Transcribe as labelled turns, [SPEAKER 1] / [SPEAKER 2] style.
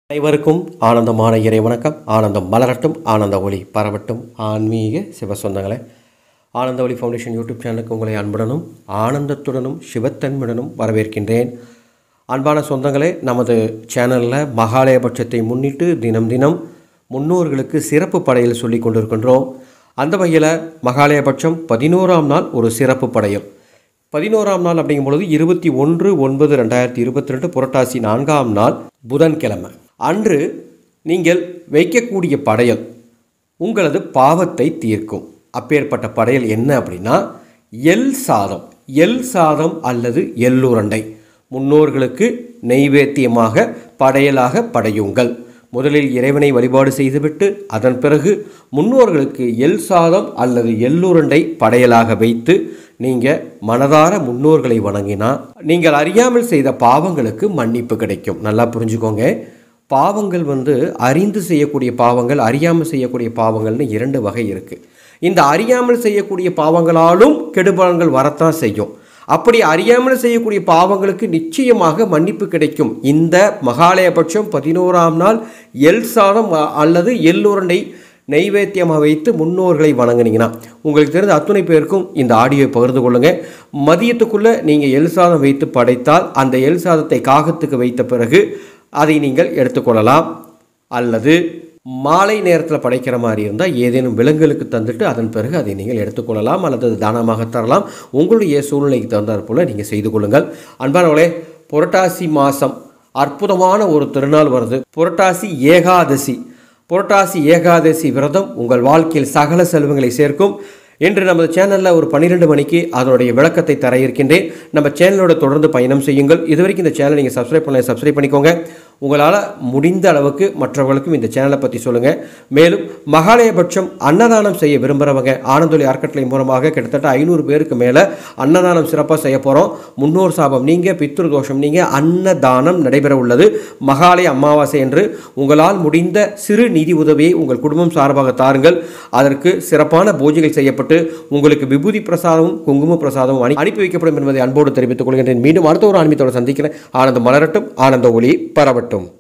[SPEAKER 1] அனைவருக்கும் ஆனந்தமான இறை வணக்கம் ஆனந்தம் மலரட்டும் ஆனந்த ஒளி பரவட்டும் ஆன்மீக சிவ சொந்தங்களே ஆனந்த ஒளி ஃபவுண்டேஷன் யூடியூப் சேனலுக்கு உங்களை அன்புடனும் ஆனந்தத்துடனும் சிவத்தன்மையுடனும் வரவேற்கின்றேன் அன்பான சொந்தங்களே நமது சேனலில் மகாலயபட்சத்தை முன்னிட்டு தினம் தினம் முன்னோர்களுக்கு சிறப்பு படையல் சொல்லி கொண்டிருக்கின்றோம் அந்த வகையில் மகாலயபட்சம் பதினோராம் நாள் ஒரு சிறப்பு படையல் பதினோராம் நாள் அப்படிங்கும் பொழுது இருபத்தி ஒன்று ஒன்பது ரெண்டாயிரத்தி இருபத்தி ரெண்டு புரட்டாசி நான்காம் நாள் புதன்கிழமை அன்று நீங்கள் வைக்கக்கூடிய படையல் உங்களது பாவத்தை தீர்க்கும் அப்பேற்பட்ட படையல் என்ன அப்படின்னா எல் சாதம் எல் சாதம் அல்லது எள்ளுருண்டை முன்னோர்களுக்கு நெய்வேத்தியமாக படையலாக படையுங்கள் முதலில் இறைவனை வழிபாடு செய்துவிட்டு அதன் பிறகு முன்னோர்களுக்கு எல் சாதம் அல்லது எள்ளுருண்டை படையலாக வைத்து நீங்கள் மனதார முன்னோர்களை வணங்கினா நீங்கள் அறியாமல் செய்த பாவங்களுக்கு மன்னிப்பு கிடைக்கும் நல்லா புரிஞ்சுக்கோங்க பாவங்கள் வந்து அறிந்து செய்யக்கூடிய பாவங்கள் அறியாமல் செய்யக்கூடிய பாவங்கள்னு இரண்டு வகை இருக்குது இந்த அறியாமல் செய்யக்கூடிய பாவங்களாலும் கெடுபலன்கள் வரத்தான் செய்யும் அப்படி அறியாமல் செய்யக்கூடிய பாவங்களுக்கு நிச்சயமாக மன்னிப்பு கிடைக்கும் இந்த மகாலயபட்சம் பதினோராம் நாள் எல் சாதம் அ- அல்லது எள்ளுருண்டை நெய்வேத்தியமாக வைத்து முன்னோர்களை வணங்குனீங்கன்னா உங்களுக்கு தெரிந்த அத்துணை பேருக்கும் இந்த ஆடியோவை பகிர்ந்து கொள்ளுங்க மதியத்துக்குள்ளே நீங்கள் எல் சாதம் வைத்து படைத்தால் அந்த எல் சாதத்தை காகத்துக்கு வைத்த பிறகு அதை நீங்கள் எடுத்துக்கொள்ளலாம் அல்லது மாலை நேரத்தில் படைக்கிற மாதிரி இருந்தால் ஏதேனும் விலங்குகளுக்கு தந்துட்டு அதன் பிறகு அதை நீங்கள் எடுத்துக்கொள்ளலாம் அல்லது அது தானமாக தரலாம் உங்களுடைய சூழ்நிலைக்கு தகுந்தாற் போல் நீங்கள் செய்து கொள்ளுங்கள் அன்பானவர்களே புரட்டாசி மாதம் அற்புதமான ஒரு திருநாள் வருது புரட்டாசி ஏகாதசி புரட்டாசி ஏகாதசி விரதம் உங்கள் வாழ்க்கையில் சகல செல்வங்களை சேர்க்கும் இன்று நமது சேனலில் ஒரு பன்னிரெண்டு மணிக்கு அதனுடைய விளக்கத்தை தர இருக்கின்றேன் நம்ம சேனலோட தொடர்ந்து பயணம் செய்யுங்கள் இது வரைக்கும் இந்த சேனலை நீங்கள் சப்ஸ்கிரைப் பண்ணல சப்ஸ்கிரைப் பண்ணிக்கோங்க உங்களால் முடிந்த அளவுக்கு மற்றவர்களுக்கும் இந்த சேனலை பற்றி சொல்லுங்கள் மேலும் மகாலயபட்சம் அன்னதானம் செய்ய விரும்புகிறவங்க ஆனந்தொலி அறக்கட்டளை மூலமாக கிட்டத்தட்ட ஐநூறு பேருக்கு மேலே அன்னதானம் சிறப்பாக செய்ய போகிறோம் முன்னோர் சாபம் நீங்கள் பித்ரு தோஷம் நீங்கள் அன்னதானம் நடைபெற உள்ளது மகாலய அமாவாசை என்று உங்களால் முடிந்த சிறு நிதி உதவியை உங்கள் குடும்பம் சார்பாக தாருங்கள் அதற்கு சிறப்பான பூஜைகள் செய்யப்பட்டு உங்களுக்கு விபூதி பிரசாதமும் குங்கும பிரசாதமும் அனி- அனுப்பி வைக்கப்படும் என்பதை அன்போடு தெரிவித்துக் கொள்கின்றேன் மீண்டும் அடுத்த ஒரு ஆன்மீகத்தோடு சந்திக்கிறேன் ஆனந்தம் மலரட்டும் ஆனந்த ஒளி பரவட்டும்